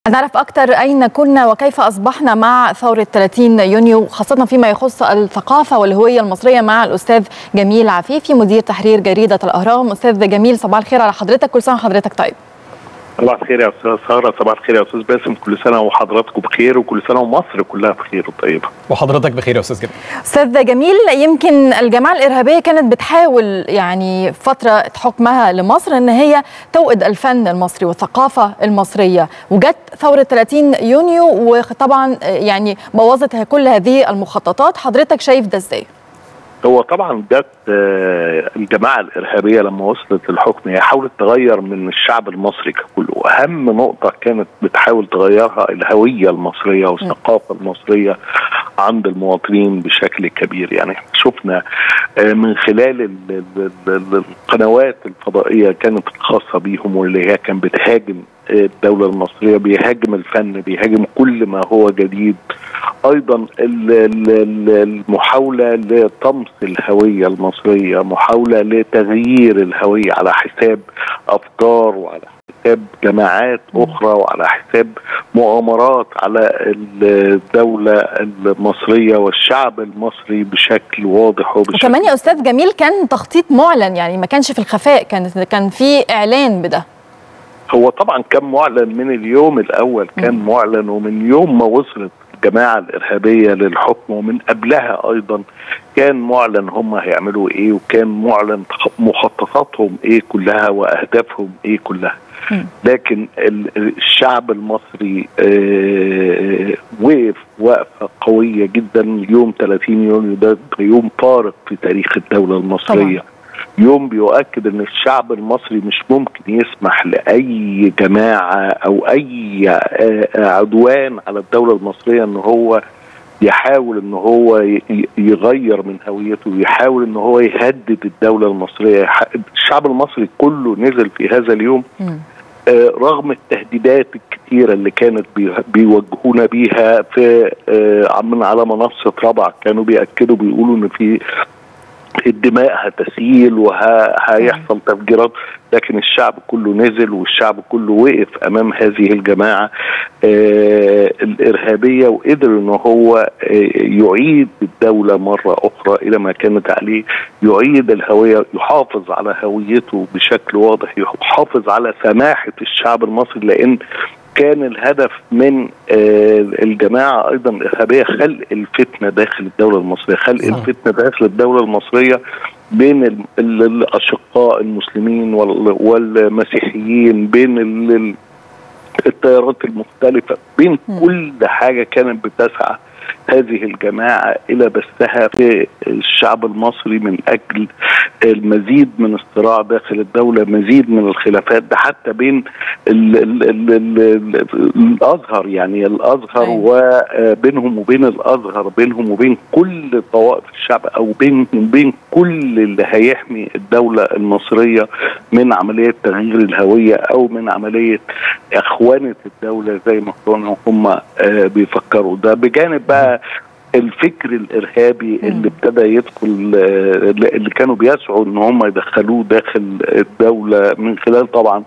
نعرف أكثر أين كنا وكيف أصبحنا مع ثورة 30 يونيو خاصة فيما يخص الثقافة والهوية المصرية مع الأستاذ جميل عفيفي مدير تحرير جريدة الأهرام أستاذ جميل صباح الخير على حضرتك كل سنة وحضرتك طيب صباح الخير يا استاذ ساره صباح الخير يا استاذ باسم كل سنه وحضراتكم بخير وكل سنه ومصر كلها بخير وطيبه وحضرتك بخير يا استاذ جميل أستاذ جميل يمكن الجماعة الإرهابية كانت بتحاول يعني فترة حكمها لمصر أن هي توئد الفن المصري والثقافة المصرية وجت ثورة 30 يونيو وطبعا يعني بوظت كل هذه المخططات حضرتك شايف ده ازاي؟ هو طبعا جت الجماعه الارهابيه لما وصلت الحكم هي حاولت تغير من الشعب المصري ككله اهم نقطه كانت بتحاول تغيرها الهويه المصريه والثقافه المصريه عند المواطنين بشكل كبير يعني شفنا من خلال القنوات الفضائيه كانت الخاصه بيهم واللي هي كان بتهاجم الدوله المصريه بيهاجم الفن بيهاجم كل ما هو جديد ايضا المحاوله لطمس الهويه المصريه محاوله لتغيير الهويه على حساب افكار وعلى حساب جماعات اخرى وعلى حساب مؤامرات على الدوله المصريه والشعب المصري بشكل واضح وبشكل وكمان يا استاذ جميل كان تخطيط معلن يعني ما كانش في الخفاء كان كان في اعلان بده هو طبعا كان معلن من اليوم الاول كان معلن ومن يوم ما وصلت الجماعه الارهابيه للحكم ومن قبلها ايضا كان معلن هم هيعملوا ايه وكان معلن مخططاتهم ايه كلها واهدافهم ايه كلها لكن الشعب المصري آه وقف وقفه قويه جدا يوم 30 يونيو ده يوم فارق في تاريخ الدوله المصريه طبعا. يوم بيؤكد ان الشعب المصري مش ممكن يسمح لاي جماعه او اي عدوان على الدوله المصريه ان هو يحاول ان هو يغير من هويته ويحاول ان هو يهدد الدوله المصريه الشعب المصري كله نزل في هذا اليوم رغم التهديدات الكثيره اللي كانت بيوجهونا بيها في من على منصه رابعه كانوا بياكدوا بيقولوا ان في الدماء هتسيل وهيحصل تفجيرات لكن الشعب كله نزل والشعب كله وقف امام هذه الجماعه آه الارهابيه وقدر ان هو آه يعيد الدوله مره اخرى الى ما كانت عليه يعيد الهويه يحافظ على هويته بشكل واضح يحافظ على سماحه الشعب المصري لان كان الهدف من آه الجماعه ايضا الارهابيه خلق الفتنه داخل الدوله المصريه، خلق صح. الفتنه داخل الدوله المصريه بين الاشقاء المسلمين والمسيحيين بين التيارات المختلفه بين م. كل حاجه كانت بتسعى هذه الجماعة إلى بثها في الشعب المصري من أجل المزيد من الصراع داخل الدولة مزيد من الخلافات ده حتى بين ال ال ال ال الأزهر يعني الأزهر وبينهم وبين الأزهر بينهم وبين كل طوائف الشعب أو بين بين كل اللي هيحمي الدولة المصرية من عملية تغيير الهوية أو من عملية إخوانة الدولة زي ما كانوا هم بيفكروا ده بجانب بقى الفكر الارهابي اللي ابتدى يدخل اللي كانوا بيسعوا ان هم يدخلوه داخل الدوله من خلال طبعا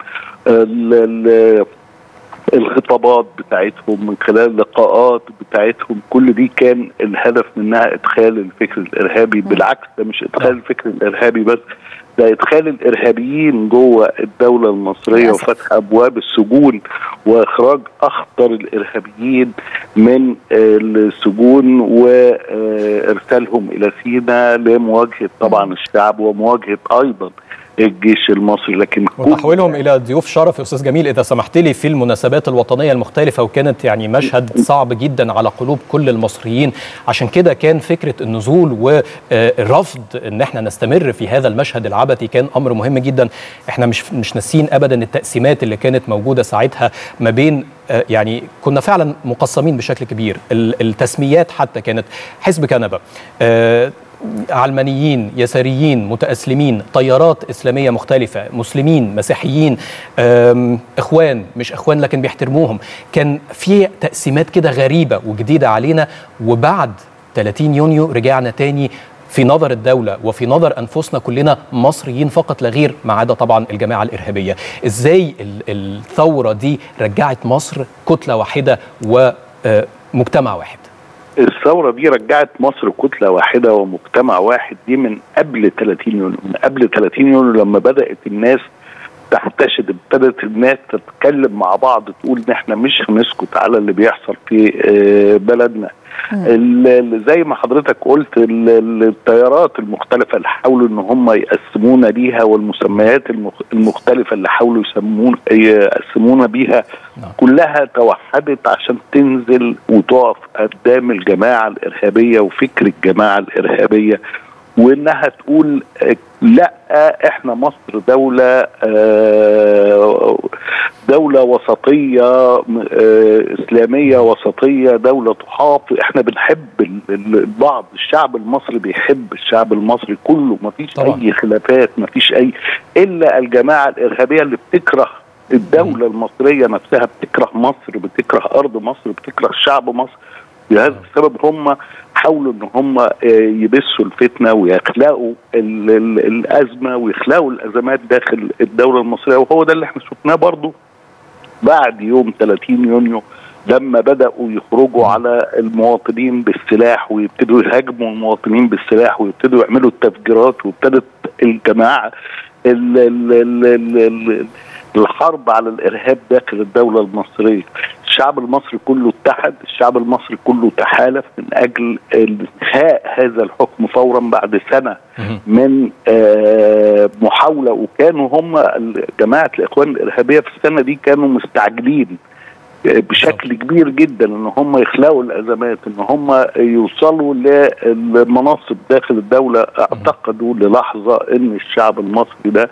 الخطابات بتاعتهم من خلال اللقاءات بتاعتهم كل دي كان الهدف منها ادخال الفكر الارهابي بالعكس ده مش ادخال الفكر الارهابي بس ده ادخال الارهابيين جوه الدوله المصريه وفتح ابواب السجون واخراج اخطر الارهابيين من السجون وارسالهم الى سيناء لمواجهه طبعا الشعب ومواجهه ايضا الجيش المصري لكن وتحويلهم الى ضيوف شرف يا استاذ جميل اذا سمحت لي في المناسبات الوطنيه المختلفه وكانت يعني مشهد صعب جدا على قلوب كل المصريين عشان كده كان فكره النزول والرفض ان احنا نستمر في هذا المشهد العبثي كان امر مهم جدا احنا مش مش ناسيين ابدا التقسيمات اللي كانت موجوده ساعتها ما بين يعني كنا فعلا مقسمين بشكل كبير التسميات حتى كانت حزب كنبه علمانيين يساريين متأسلمين تيارات إسلامية مختلفة مسلمين مسيحيين إخوان مش إخوان لكن بيحترموهم كان في تقسيمات كده غريبة وجديدة علينا وبعد 30 يونيو رجعنا تاني في نظر الدوله وفي نظر انفسنا كلنا مصريين فقط لا غير ما عدا طبعا الجماعه الارهابيه ازاي الثوره دي رجعت مصر كتله واحده ومجتمع واحد الثوره دي رجعت مصر كتله واحده ومجتمع واحد دي من قبل 30 يونيو من قبل 30 يونيو لما بدات الناس تحتشد ابتدت الناس تتكلم مع بعض تقول ان احنا مش هنسكت على اللي بيحصل في بلدنا زي ما حضرتك قلت التيارات المختلفة اللي حاولوا ان هم يقسمونا ليها والمسميات المختلفة اللي حاولوا يسمون يقسمونا بيها كلها توحدت عشان تنزل وتقف قدام الجماعة الإرهابية وفكر الجماعة الإرهابية وانها تقول لا احنا مصر دولة دولة وسطية اسلامية وسطية دولة تحافظ احنا بنحب البعض الشعب المصري بيحب الشعب المصري كله ما فيش اي خلافات ما فيش اي الا الجماعة الارهابية اللي بتكره الدولة المصرية نفسها بتكره مصر بتكره ارض مصر بتكره شعب مصر لهذا السبب هم حاولوا ان هم يبثوا الفتنه ويخلقوا ال ال الازمه ويخلقوا الازمات داخل الدوله المصريه وهو ده اللي احنا شفناه برضه بعد يوم 30 يونيو لما بداوا يخرجوا على المواطنين بالسلاح ويبتدوا يهاجموا المواطنين بالسلاح ويبتدوا يعملوا التفجيرات وابتدت الجماعه ال ال ال ال ال الحرب على الارهاب داخل الدوله المصريه الشعب المصري كله اتحد الشعب المصري كله تحالف من اجل انهاء هذا الحكم فورا بعد سنه من آه محاوله وكانوا هم جماعه الاخوان الارهابيه في السنه دي كانوا مستعجلين بشكل كبير جدا ان هم يخلقوا الازمات ان هم يوصلوا للمناصب داخل الدوله اعتقدوا للحظه ان الشعب المصري ده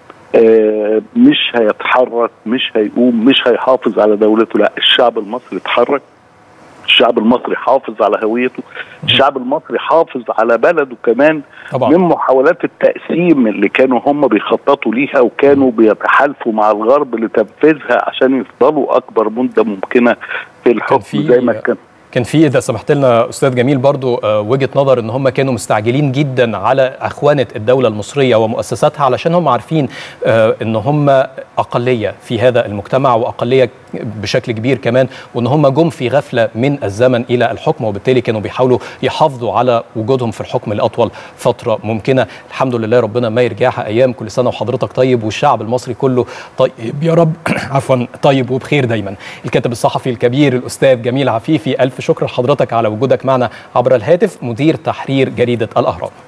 آه مش هيتحرك مش هيقوم مش هيحافظ على دولته لا الشعب المصري اتحرك الشعب المصري حافظ على هويته الشعب المصري حافظ على بلده كمان طبعا. من محاولات التقسيم اللي كانوا هم بيخططوا ليها وكانوا بيتحالفوا مع الغرب لتنفيذها عشان يفضلوا اكبر مده ممكنه في الحكم في زي ما كان كان في اذا سمحت لنا استاذ جميل برضو وجهه نظر ان هم كانوا مستعجلين جدا على اخوانه الدوله المصريه ومؤسساتها علشان هم عارفين ان هم اقليه في هذا المجتمع واقليه بشكل كبير كمان وان هم جم في غفله من الزمن الى الحكم وبالتالي كانوا بيحاولوا يحافظوا على وجودهم في الحكم لاطول فتره ممكنه الحمد لله ربنا ما يرجعها ايام كل سنه وحضرتك طيب والشعب المصري كله طيب يا رب عفوا طيب وبخير دايما الكاتب الصحفي الكبير الاستاذ جميل عفيفي الف شكر لحضرتك على وجودك معنا عبر الهاتف مدير تحرير جريده الاهرام